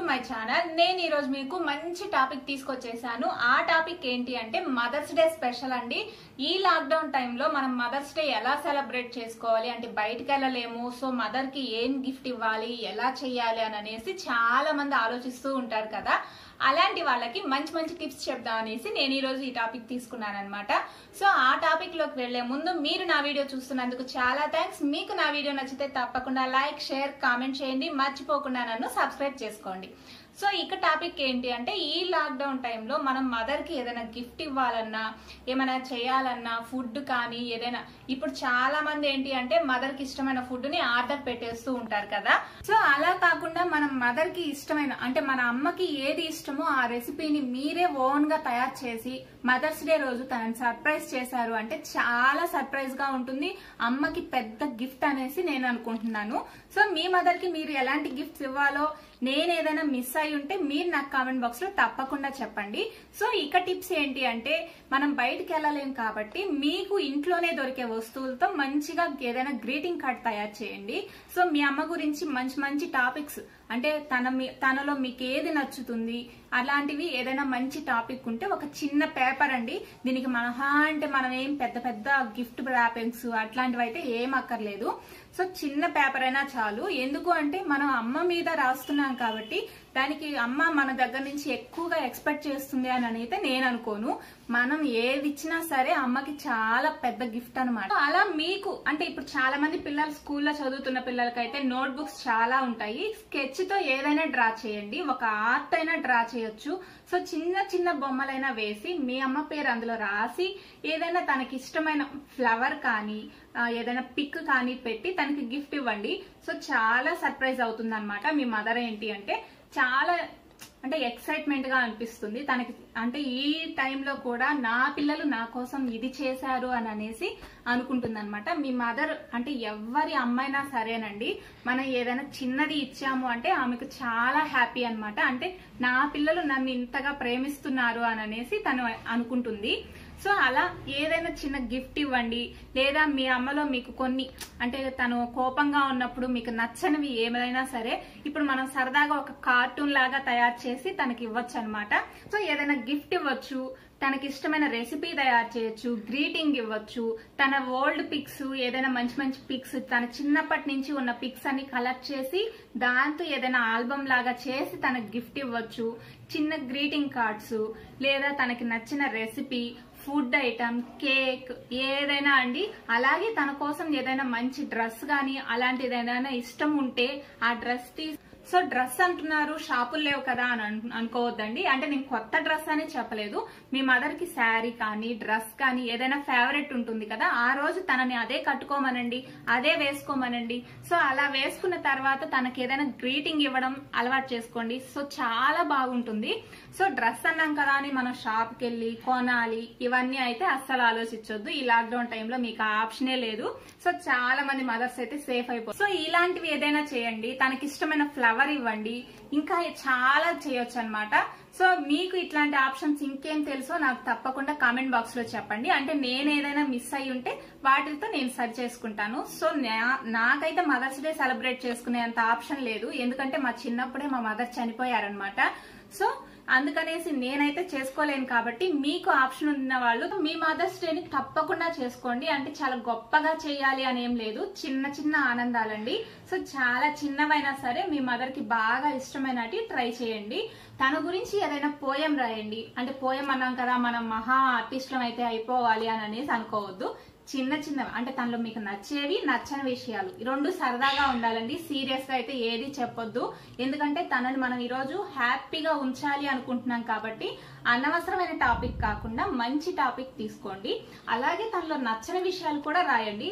my channel నేను ఈరోజు మీకు మంచి టాపిక్ తీసుకొచ్చేసాను ఆ టాపిక్ ఏంటి అంటే మదర్స్ డే స్పెషల్ అండి ఈ లాక్డౌన్ టైంలో మనం మదర్స్ డే ఎలా సెలబ్రేట్ చేసుకోవాలి అంటే బయటకు వెళ్ళలేము సో మదర్ కి ఏం గిఫ్ట్ ఇవ్వాలి ఎలా చేయాలి అని అనేసి చాలా మంది ఆలోచిస్తూ ఉంటారు కదా అలాంటి వాళ్ళకి మంచి మంచి టిప్స్ చెప్దాం అనేసి నేను ఈ రోజు ఈ టాపిక్ తీసుకున్నాను అనమాట సో ఆ టాపిక్ లోకి వెళ్లే ముందు మీరు నా వీడియో చూస్తున్నందుకు చాలా థ్యాంక్స్ మీకు నా వీడియో నచ్చితే తప్పకుండా లైక్ షేర్ కామెంట్ చేయండి మర్చిపోకుండా నన్ను సబ్స్క్రైబ్ చేసుకోండి సో ఇక టాపిక్ ఏంటి అంటే ఈ లాక్డౌన్ టైంలో మనం మదర్ కి ఏదైనా గిఫ్ట్ ఇవ్వాలన్నా ఏమైనా చేయాలన్నా ఫుడ్ కానీ ఏదైనా ఇప్పుడు చాలా మంది ఏంటి అంటే మదర్ కి ఇష్టమైన ఫుడ్ ని ఆర్డర్ పెట్టేస్తూ ఉంటారు కదా సో అలా కాకుండా మనం మదర్ కి ఇష్టమైన అంటే మన అమ్మకి ఏది ఇష్టమో ఆ రెసిపీని మీరే ఓన్ గా తయారు చేసి మదర్స్ డే రోజు తనని సర్ప్రైజ్ చేశారు అంటే చాలా సర్ప్రైజ్ గా ఉంటుంది అమ్మకి పెద్ద గిఫ్ట్ అనేసి నేను అనుకుంటున్నాను సో మీ మదర్ కి మీరు ఎలాంటి గిఫ్ట్స్ ఇవ్వాలో నేను ఏదైనా మిస్ అయి ఉంటే మీరు నాకు కామెంట్ బాక్స్ లో తప్పకుండా చెప్పండి సో ఇక టిప్స్ ఏంటి అంటే మనం బయటికి వెళ్ళలేం కాబట్టి మీకు ఇంట్లోనే దొరికే వస్తువులతో మంచిగా ఏదైనా గ్రీటింగ్ కార్డ్ తయారు చేయండి సో మీ అమ్మ గురించి మంచి మంచి టాపిక్స్ అంటే తన మీ- తనలో మీకు ఏది నచ్చుతుంది అలాంటివి ఏదైనా మంచి టాపిక్ ఉంటే ఒక చిన్న పేపర్ అండి దీనికి మహా అంటే మనం ఏం పెద్ద పెద్ద గిఫ్ట్ ర్యాపింగ్స్ అట్లాంటివి అయితే ఏం అక్కర్లేదు సో చిన్న పేపర్ అయినా చాలు ఎందుకు అంటే మనం అమ్మ మీద రాస్తున్నాం కాబట్టి దానికి అమ్మ మన దగ్గర నుంచి ఎక్కువగా ఎక్స్పెక్ట్ చేస్తుంది అని అయితే నేను అనుకోను మనం ఏది ఇచ్చినా సరే అమ్మకి చాలా పెద్ద గిఫ్ట్ అనమాట అలా మీకు అంటే ఇప్పుడు చాలా మంది పిల్లలు స్కూల్లో చదువుతున్న పిల్లలకైతే నోట్ బుక్స్ చాలా ఉంటాయి స్కెచ్ తో ఏదైనా డ్రా చేయండి ఒక ఆర్ట్ అయినా డ్రా చేయొచ్చు సో చిన్న చిన్న బొమ్మలైనా వేసి మీ అమ్మ పేరు అందులో రాసి ఏదైనా తనకి ఇష్టమైన ఫ్లవర్ కానీ ఆ, ఏదైనా పిక్ కానీ పెట్టి తనకి గిఫ్ట్ ఇవ్వండి సో చాలా సర్ప్రైజ్ అవుతుంది అనమాట మీ మదర్ ఏంటి అంటే చాలా అంటే ఎక్సైట్మెంట్ గా అనిపిస్తుంది తనకి అంటే ఈ టైంలో కూడా నా పిల్లలు నా కోసం ఇది చేశారు అని అనేసి అనుకుంటుంది అనమాట మీ మదర్ అంటే ఎవరి అమ్మైనా సరేనండి మనం ఏదైనా చిన్నది ఇచ్చాము అంటే ఆమెకు చాలా హ్యాపీ అన్నమాట అంటే నా పిల్లలు నన్ను ఇంతగా ప్రేమిస్తున్నారు అని అనేసి తను అనుకుంటుంది సో అలా ఏదైనా చిన్న గిఫ్ట్ ఇవ్వండి లేదా మీ అమ్మలో మీకు కొన్ని అంటే తను కోపంగా ఉన్నప్పుడు మీకు నచ్చనివి ఏమైనా సరే ఇప్పుడు మనం సరదాగా ఒక కార్టూన్ లాగా తయారు చేసి తనకి ఇవ్వచ్చు అనమాట సో ఏదైనా గిఫ్ట్ ఇవ్వచ్చు తనకి ఇష్టమైన రెసిపీ తయారు చేయొచ్చు గ్రీటింగ్ ఇవ్వచ్చు తన ఓల్డ్ పిక్స్ ఏదైనా మంచి మంచి పిక్స్ తన చిన్నప్పటి నుంచి ఉన్న పిక్స్ అన్ని కలెక్ట్ చేసి దాంతో ఏదైనా ఆల్బమ్ లాగా చేసి తనకి గిఫ్ట్ ఇవ్వచ్చు చిన్న గ్రీటింగ్ కార్డ్స్ లేదా తనకి నచ్చిన రెసిపీ ఫుడ్ ఐటమ్ కేక్ ఏదైనా అండి అలాగే తన కోసం ఏదైనా మంచి డ్రెస్ కానీ అలాంటిది ఏదైనా ఇష్టం ఉంటే ఆ డ్రెస్ తీసి సో డ్రెస్ అంటున్నారు షాపులు లేవు కదా అని అను- అనుకోవద్దండి అంటే నేను కొత్త డ్రెస్ అని చెప్పలేదు మీ మదర్ కి శారీ కానీ డ్రెస్ కానీ ఏదైనా ఫేవరెట్ ఉంటుంది కదా ఆ రోజు తనని అదే కట్టుకోమనండి అదే వేసుకోమనండి సో అలా వేసుకున్న తర్వాత తనకి ఏదైనా గ్రీటింగ్ ఇవ్వడం అలవాటు చేసుకోండి సో చాలా బాగుంటుంది సో డ్రెస్ అన్నాం కదా అని మనం షాప్కి వెళ్ళి కొనాలి ఇవన్నీ అయితే అస్సలు ఆలోచించొద్దు ఈ లాక్డౌన్ టైంలో మీకు ఆ ఆప్షనే లేదు సో చాలా మంది మదర్స్ అయితే సేఫ్ అయిపోతారు సో ఇలాంటివి ఏదైనా చేయండి తనకి ఇష్టమైన ఫ్లవర్ ఇవ్వండి ఇంకా చాలా చేయొచ్చు అనమాట సో మీకు ఇట్లాంటి ఆప్షన్స్ ఇంకేం తెలుసో నాకు తప్పకుండా కామెంట్ బాక్స్ లో చెప్పండి అంటే నేను ఏదైనా మిస్ అయి ఉంటే వాటితో నేను సరి చేసుకుంటాను సో నా- నాకైతే మదర్స్ డే సెలబ్రేట్ చేసుకునేంత ఆప్షన్ లేదు ఎందుకంటే మా చిన్నప్పుడే మా మదర్ చనిపోయారనమాట సో అందుకనేసి నేనైతే చేసుకోలేను కాబట్టి మీకు ఆప్షన్ ఉన్న వాళ్ళు మీ మదర్స్ డేని తప్పకుండా చేసుకోండి అంటే చాలా గొప్పగా చేయాలి అని ఏం లేదు చిన్న చిన్న ఆనందాలండి సో చాలా చిన్నవైనా సరే మీ మదర్ కి బాగా ఇష్టమైనటి ట్రై చేయండి తన గురించి ఏదైనా పోయం రాయండి అంటే పోయం అన్నాం కదా మనం మహా ఆర్టిస్టులం అయితే అయిపోవాలి అని అనేసి అనుకోవద్దు చిన్న చిన్నవి అంటే తనలో మీకు నచ్చేవి నచ్చని విషయాలు ఈ రెండు సరదాగా ఉండాలండి సీరియస్ గా అయితే ఏది చెప్పొద్దు ఎందుకంటే తనని మనం ఈరోజు హ్యాపీగా ఉంచాలి అనుకుంటున్నాం కాబట్టి అనవసరమైన టాపిక్ కాకుండా మంచి టాపిక్ తీసుకోండి అలాగే తనలో నచ్చని విషయాలు కూడా రాయండి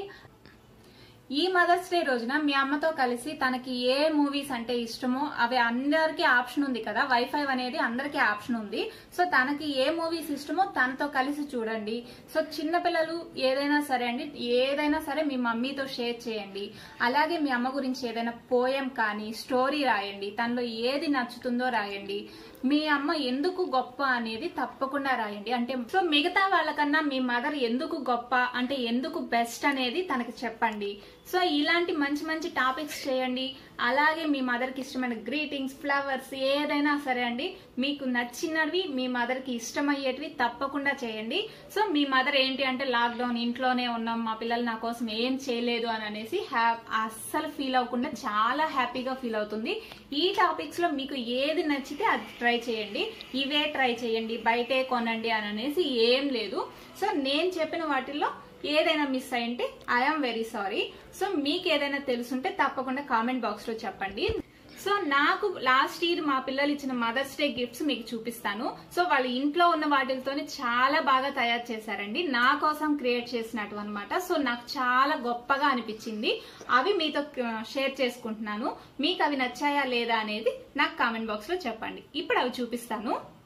ఈ మదర్స్ డే రోజున మీ అమ్మతో కలిసి తనకి ఏ మూవీస్ అంటే ఇష్టమో అవి అందరికీ ఆప్షన్ ఉంది కదా వైఫై అనేది అందరికీ ఆప్షన్ ఉంది సో తనకి ఏ మూవీస్ ఇష్టమో తనతో కలిసి చూడండి సో చిన్నపిల్లలు ఏదైనా సరే అండి ఏదైనా సరే మీ మమ్మీతో షేర్ చేయండి అలాగే మీ అమ్మ గురించి ఏదైనా పోయం కానీ స్టోరీ రాయండి తనలో ఏది నచ్చుతుందో రాయండి మీ అమ్మ ఎందుకు గొప్ప అనేది తప్పకుండా రాయండి అంటే సో మిగతా వాళ్ళకన్నా మీ మదర్ ఎందుకు గొప్ప అంటే ఎందుకు బెస్ట్ అనేది తనకి చెప్పండి సో ఇలాంటి మంచి మంచి టాపిక్స్ చేయండి అలాగే మీ మదర్కి ఇష్టమైన గ్రీటింగ్స్ ఫ్లవర్స్ ఏదైనా సరే అండి మీకు నచ్చినవి మీ మదర్కి ఇష్టమయ్యేటివి తప్పకుండా చేయండి సో మీ మదర్ ఏంటి అంటే లాక్డౌన్ ఇంట్లోనే ఉన్నాం మా పిల్లలు నా కోసం ఏం చేయలేదు అని అనేసి హ్యా అస్సలు ఫీల్ అవ్వకుండా చాలా హ్యాపీగా ఫీల్ అవుతుంది ఈ టాపిక్స్ లో మీకు ఏది నచ్చితే అది ట్రై చేయండి ఇవే ట్రై చేయండి బయటే కొనండి అని అనేసి ఏం లేదు సో నేను చెప్పిన వాటిల్లో ఏదైనా మిస్ అయింటే ఐఎమ్ వెరీ సారీ సో మీకు ఏదైనా తెలుసుంటే తప్పకుండా కామెంట్ బాక్స్ లో చెప్పండి సో నాకు లాస్ట్ ఇయర్ మా పిల్లలు ఇచ్చిన మదర్స్ డే గిఫ్ట్స్ మీకు చూపిస్తాను సో వాళ్ళ ఇంట్లో ఉన్న వాటితోనే చాలా బాగా తయారు చేశారండి నా కోసం క్రియేట్ చేసినట్టు అనమాట సో నాకు చాలా గొప్పగా అనిపించింది అవి మీతో షేర్ చేసుకుంటున్నాను మీకు అవి నచ్చాయా లేదా అనేది నాకు కామెంట్ బాక్స్ లో చెప్పండి ఇప్పుడు అవి చూపిస్తాను